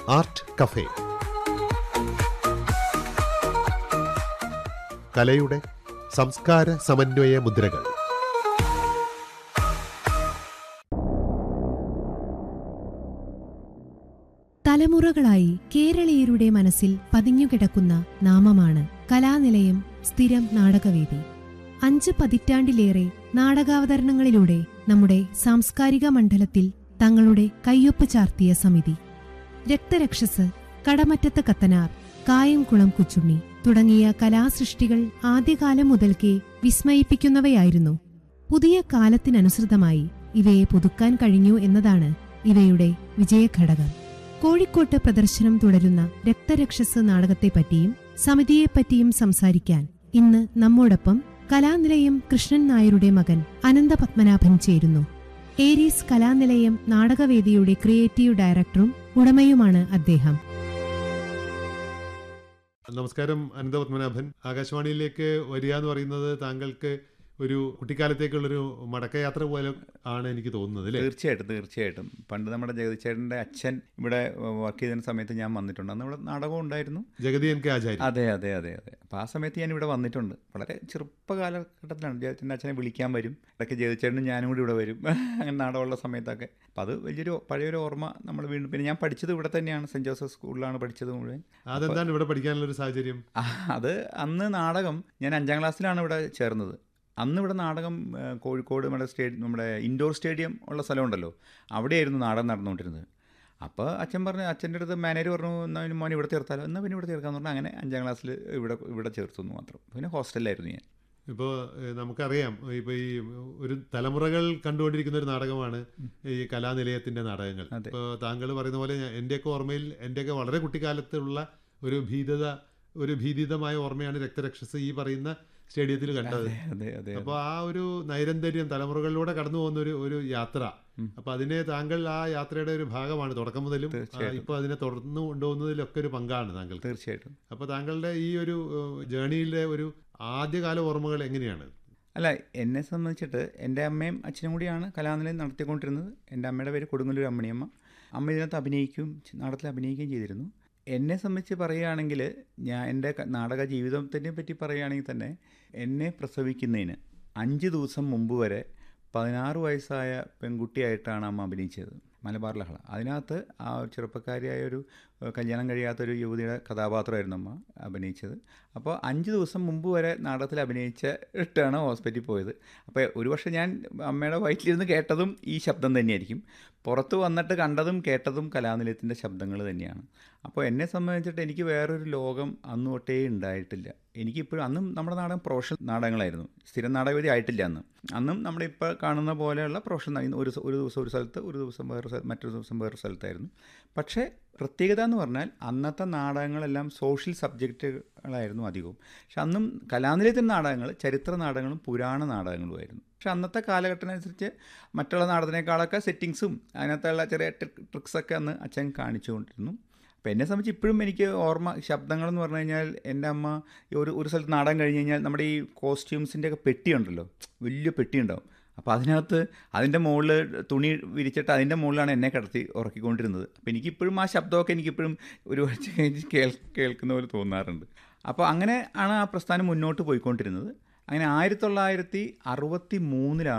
Art cafe കലയുടെ സംസ്കാര സമന്വയ മുദ്രകൾ തലമുറകളായി കേരളീയരുടെ മനസ്സിൽ പതിഞ്ഞുകിടക്കുന്ന നാമമാണ് കലാനിലയം സ്ഥിരം നാടകവേദി അഞ്ച് പതിറ്റാണ്ടിലേറെ നാടകാവതരണങ്ങളിലൂടെ നമ്മുടെ സാംസ്കാരിക മണ്ഡലത്തിൽ തങ്ങളുടെ കയ്യൊപ്പ് ചാർത്തിയ സമിതി രക്തരക്ഷസ് കടമറ്റത്ത് കത്തനാർ കായംകുളം കൊച്ചുണ്ണി തുടങ്ങിയ കലാസൃഷ്ടികൾ ആദ്യകാലം മുതൽക്കേ വിസ്മയിപ്പിക്കുന്നവയായിരുന്നു പുതിയ കാലത്തിനനുസൃതമായി ഇവയെ പുതുക്കാൻ കഴിഞ്ഞു എന്നതാണ് ഇവയുടെ വിജയഘടകം കോഴിക്കോട്ട് പ്രദർശനം തുടരുന്ന രക്തരക്ഷസ് നാടകത്തെപ്പറ്റിയും സമിതിയെപ്പറ്റിയും സംസാരിക്കാൻ ഇന്ന് നമ്മോടൊപ്പം കലാനിലയം കൃഷ്ണൻ നായരുടെ മകൻ അനന്തപത്മനാഭൻ ചേരുന്നു ഏരീസ് കലാനിലയം നാടകവേദിയുടെ ക്രിയേറ്റീവ് ഡയറക്ടറും ഉടമയുമാണ് അദ്ദേഹം നമസ്കാരം അനന്തപത്മനാഭൻ ആകാശവാണിയിലേക്ക് വരിക എന്ന് പറയുന്നത് താങ്കൾക്ക് ഒരു കുട്ടിക്കാലത്തേക്കുള്ളൊരു മടക്കയാത്ര പോലെ ആണ് എനിക്ക് തോന്നുന്നത് അല്ലേ തീർച്ചയായിട്ടും തീർച്ചയായിട്ടും പണ്ട് നമ്മുടെ ജഗതിച്ചേട്ടൻ്റെ അച്ഛൻ ഇവിടെ വർക്ക് ചെയ്തിരുന്ന സമയത്ത് ഞാൻ വന്നിട്ടുണ്ട് അന്ന് ഇവിടെ നാടകം ഉണ്ടായിരുന്നു ജഗതി എൻ കെ ആചാര്യ അതെ അതെ അതെ അതെ അപ്പോൾ ആ സമയത്ത് ഞാൻ ഇവിടെ വന്നിട്ടുണ്ട് വളരെ ചെറുപ്പ കാലഘട്ടത്തിലാണ് ജഗതിച്ചേട്ടൻ്റെ അച്ഛനെ വിളിക്കാൻ വരും ഇടയ്ക്ക് ജഗതിച്ചേട്ടനും ഞാനും കൂടി ഇവിടെ വരും അങ്ങനെ നാടകമുള്ള സമയത്തൊക്കെ അപ്പോൾ അത് വലിയൊരു പഴയൊരു ഓർമ്മ നമ്മൾ വീണ്ടും പിന്നെ ഞാൻ പഠിച്ചത് ഇവിടെ തന്നെയാണ് സെൻറ്റ് ജോസഫ് സ്കൂളിലാണ് പഠിച്ചത് മുഴുവൻ അതെന്താണ് ഇവിടെ പഠിക്കാനുള്ള ഒരു സാഹചര്യം ആ, അത് അന്ന് നാടകം ഞാൻ അഞ്ചാം ക്ലാസ്സിലാണ് ഇവിടെ ചേർന്നത് അന്ന് ഇവിടെ നാടകം ആ, കോഴിക്കോട് നമ്മുടെ സ്റ്റേഡിയം നമ്മുടെ ഇൻഡോർ സ്റ്റേഡിയം ഉള്ള സ്ഥലമുണ്ടല്ലോ അവിടെയായിരുന്നു നാടകം നടന്നുകൊണ്ടിരുന്നത് അപ്പോൾ അച്ഛൻ പറഞ്ഞു അച്ഛൻ്റെ അടുത്ത് മാനേജർ പറഞ്ഞു എന്നാൽ പിന്നെ മോൻ ഇവിടെ ചേർത്താലോ എന്നാൽ പിന്നെ ഇവിടെ ചേർക്കാന്ന് പറഞ്ഞാൽ അങ്ങനെ അഞ്ചാം ക്ലാസ്സിൽ ഇവിടെ ഇവിടെ ചേർത്തു എന്ന് മാത്രം പിന്നെ ഹോസ്റ്റലിലായിരുന്നു ഞാൻ ഇപ്പോൾ നമുക്കറിയാം ഇപ്പോൾ ഈ ഒരു തലമുറകൾ കണ്ടുകൊണ്ടിരിക്കുന്ന ഒരു നാടകമാണ് ഈ കലാനിലയത്തിന്റെ നാടകങ്ങൾ അതെ. ഇപ്പോൾ താങ്കൾ പറയുന്ന പോലെ ഞാൻ- എൻ്റെയൊക്കെ ഓർമ്മയിൽ എൻ്റെയൊക്കെ വളരെ കുട്ടിക്കാലത്തുള്ള ഒരു ഭീതത ഒരു ഭീതിതമായ ഓർമ്മയാണ് രക്തരക്ഷസ് ഈ പറയുന്ന സ്റ്റേഡിയത്തിൽ കണ്ടത് അതെ അതെ അതെ അപ്പോൾ ആ ഒരു നൈരന്തര്യം തലമുറകളിലൂടെ കടന്നു പോകുന്ന ഒരു ഒരു യാത്ര അപ്പോൾ അതിനെ താങ്കൾ ആ യാത്രയുടെ ഒരു ഭാഗമാണ് തുടക്കം മുതലും തീർച്ചയായിട്ടും. ഇപ്പോൾ അതിനെ തുടർന്നു കൊണ്ടുപോകുന്നതിലൊക്കെ ഒരു പങ്കാണ് താങ്കൾക്ക് തീർച്ചയായിട്ടും അപ്പോൾ താങ്കളുടെ ഈ ഒരു ജേണിയിലെ ഒരു ആദ്യകാല ഓർമ്മകൾ എങ്ങനെയാണ് അല്ല എന്നെ സംബന്ധിച്ചിട്ട് എൻ്റെ അമ്മയും അച്ഛനും കൂടിയാണ് കലാനിലയം നടത്തിക്കൊണ്ടിരുന്നത് എൻ്റെ അമ്മയുടെ പേര് കൊടുങ്ങല്ലൂർ അമ്മണിയമ്മ അമ്മ ഇതിനകത്ത് അഭിനയിക്കുകയും ചെ- നാടകത്തിൽ അഭിനയിക്കുകയും ചെയ്തിരുന്നു എന്നെ സംബന്ധിച്ച് പറയുകയാണെങ്കിൽ ഞാൻ എൻ്റെ ക- നാടക ജീവിതത്തിനെ പറ്റി പറയുകയാണെങ്കിൽ തന്നെ എന്നെ പ്രസവിക്കുന്നതിന് അഞ്ച് ദിവസം മുമ്പ് വരെ പതിനാറ് വയസ്സായ പെൺകുട്ടിയായിട്ടാണ് അമ്മ അഭിനയിച്ചത് മലബാർ ലഹള അതിനകത്ത് ആ ഒരു ചെറുപ്പക്കാരിയായ ഒരു ഏഹ്, കല്യാണം കഴിയാത്ത ഒരു യുവതിയുടെ കഥാപാത്രമായിരുന്നു അമ്മ അഭിനയിച്ചത് അപ്പോൾ അഞ്ച് ദിവസം മുമ്പ് വരെ നാടകത്തിൽ അഭിനയിച്ചിട്ടാണ് ഹോസ്പിറ്റലിൽ പോയത് അപ്പോൾ ഒരു പക്ഷേ ഞാൻ അമ്മയുടെ വയറ്റിലിരുന്ന് കേട്ടതും ഈ ശബ്ദം തന്നെയായിരിക്കും പുറത്ത് വന്നിട്ട് കണ്ടതും കേട്ടതും കലാനിലയത്തിൻ്റെ ശബ്ദങ്ങൾ തന്നെയാണ് അപ്പോൾ എന്നെ സംബന്ധിച്ചിട്ട് എനിക്ക് വേറൊരു ലോകം അന്ന് തൊട്ടേ ഉണ്ടായിട്ടില്ല എനിക്കിപ്പോഴും അന്നും നമ്മുടെ നാടകം പ്രൊഫഷണൽ നാടകങ്ങളായിരുന്നു സ്ഥിരം നാടകവേദി ആയിട്ടില്ല അന്ന് അന്നും നമ്മളിപ്പോൾ കാണുന്ന പോലെയുള്ള പ്രൊഫഷണൽ ഒരു സ- ഒരു ദിവസം ഒരു സ്ഥലത്ത് ഒരു ദിവസം വേറെ സ്ഥല- മറ്റൊരു ദിവസം വേറെ സ്ഥലത്തായിരുന്നു പക്ഷേ പ്രത്യേകത എന്ന് പറഞ്ഞാൽ അന്നത്തെ നാടകങ്ങളെല്ലാം സോഷ്യൽ സബ്ജക്റ്റുകളായിരുന്നു അധികവും പക്ഷെ അന്നും കലാനിലയത്തിൻ്റെ നാടകങ്ങൾ ചരിത്ര നാടകങ്ങളും പുരാണ നാടകങ്ങളുമായിരുന്നു പക്ഷെ അന്നത്തെ കാലഘട്ടം അനുസരിച്ച് മറ്റുള്ള നാടകത്തിനേക്കാളൊക്കെ സെറ്റിങ്സും അതിനകത്തുള്ള ചെറിയ ട്രിക്സൊക്കെ അന്ന് അച്ഛൻ കാണിച്ചുകൊണ്ടിരുന്നു അപ്പോൾ എന്നെ സംബന്ധിച്ച് ഇപ്പോഴും എനിക്ക് ഓർമ്മ ശബ്ദങ്ങളെന്ന് പറഞ്ഞു കഴിഞ്ഞാൽ എൻ്റെ അമ്മ ഈ ഒരു ഒരു സ്ഥലത്ത് നാടകം കഴിഞ്ഞ് കഴിഞ്ഞാൽ നമ്മുടെ ഈ കോസ്റ്റ്യൂംസിൻ്റെ ഒക്കെ പെട്ടി ഉണ്ടല്ലോ വലിയ പെട്ടി ഉണ്ടാവും അപ്പോൾ അതിനകത്ത് അതിൻ്റെ മുകളിൽ തുണി വിരിച്ചിട്ട് അതിൻ്റെ മുകളിലാണ് എന്നെ കിടത്തി ഉറക്കിക്കൊണ്ടിരുന്നത് അപ്പോൾ എനിക്കിപ്പോഴും ആ ശബ്ദമൊക്കെ എനിക്കിപ്പോഴും ഒരു കേൾ കേൾക്കുന്ന പോലെ തോന്നാറുണ്ട് അപ്പോൾ അങ്ങനെ ആണ് ആ പ്രസ്ഥാനം മുന്നോട്ട് പോയിക്കൊണ്ടിരുന്നത് അങ്ങനെ ആയിരത്തി തൊള്ളായിരത്തി അറുപത്തി മൂന്നിലാണ്